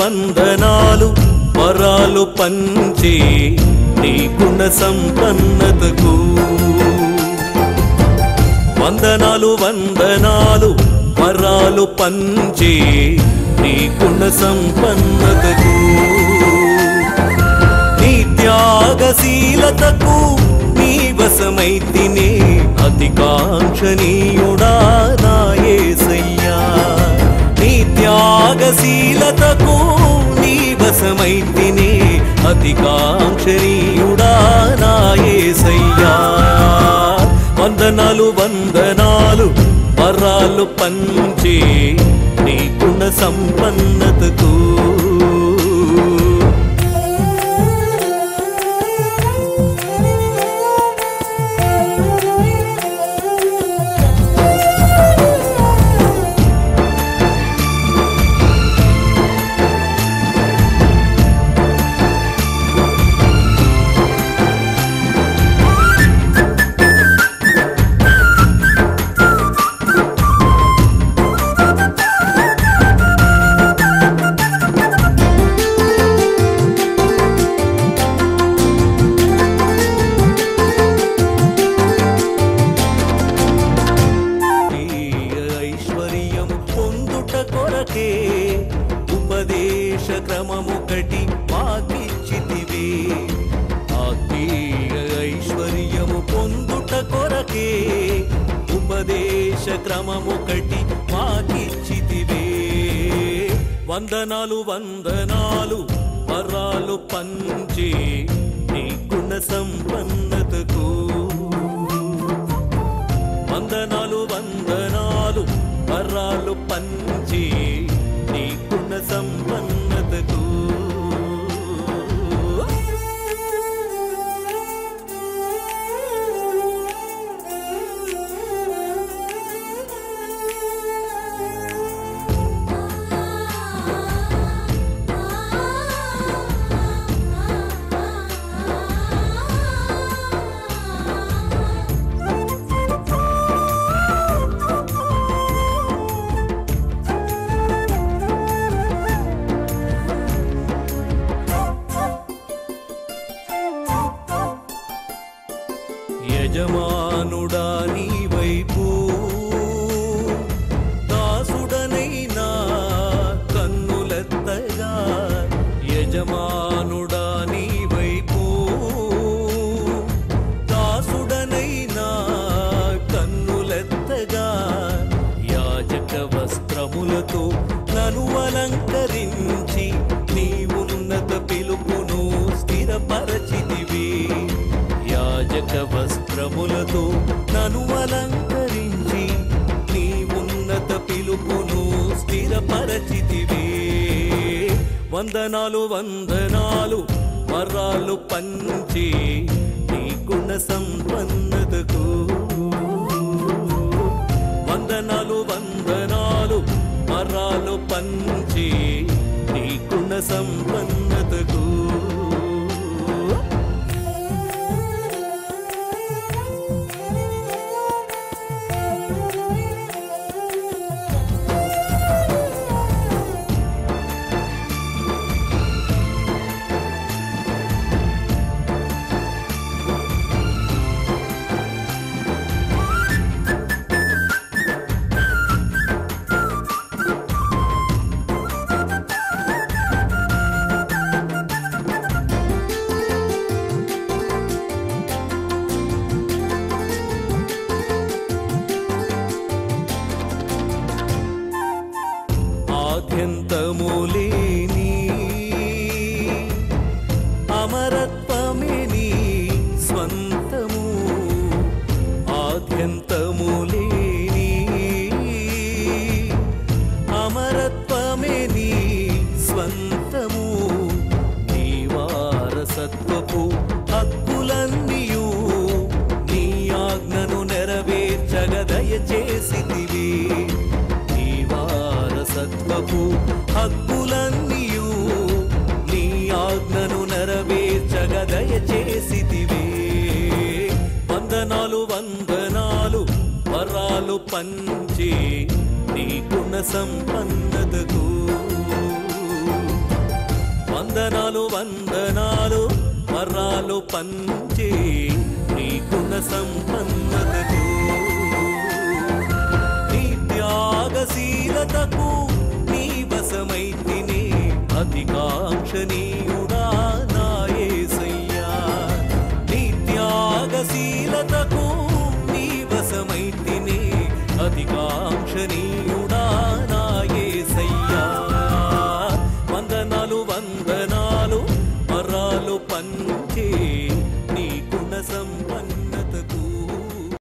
వందనాలు వరాలు పంచే నీ గుణ సంపన్నతకు వందనాలు వందనాలు వరాలు పంచే నీ గుణ సంపన్నతకు నీ త్యాగశీలతకు నీ వశమైతినే అతి కాంక్షణీయుడా నా యేసయ్యా నీ త్యాగశీలతకు నీ వశమైతినే అతి కాంక్షణీయుడా నా యేసయ్యా వందనాలు వందనాలు వరాలు పంచే నీ గుణ సంపన్నతకు ఆత్మీయ ఐశ్వర్యము పొందుట కొరకే ఉపదేశ క్రమముకటి మాకిచ్చితివే ఆత్మీయ ఐశ్వర్యము పొందుట కొరకే ఉపదేశ క్రమముకటి మాకిచ్చితివే వందనాలు వందనాలు వరాలు పంచే నీ గుణ సంపన్నతకు వందనాలు వందనాలు వరాలు పంచి నీ గుణ సంపన్నతకు యజమానుడా నీ వైపు దాసుడనైనా కన్నులెత్తగా యజమానుడా నీ వైపు దాసుడనైనా కన్నులెత్తగా యాజక వస్త్రములతో నను అలంకరించి నీ ఉన్నత పిలుపును స్థిరపరచితివి యాజక వస్త్రములతో నను అలంకరించి నీ ఉన్నత పిలుపును స్థిరపరచితివే వందనాలు వందనాలు వరాలు పంచి నీ గుణ సంపన్నతకు వందనాలు వందనాలు వరాలు పంచి నీ గుణ సంపన్నతకు ఆద్యంతములేని అమరత్వమే నీ స్వంతము ఆద్యంతములేని అమరత్వమే నీ స్వంతము నీ వారసత్వపు హక్కులన్నీయు నీ ఆజ్ఞను నెరవేర్చగ దయచేసితివి నీ వారసత్వపు హక్కులన్నీయు నీ ఆజ్ఞను నెరవేర్చగ దయచేసితివే వందనాలు వందనాలు వరాలు పంచి నీ గుణ సంపన్నతకు వందనాలు వందనాలు వరాలు పంచే నీ గుణ సంపన్నతకు నీ త్యాగశీలతకు నీ వశమైతిని అధికాంక్షణీయుడా నా యేసయ్యా నీ త్యాగశీలతకు నీ వశమైతిని అధికాంక్షణీయుడా నా యేసయ్యా వందనాలు వందనాలు వరాలు పంచే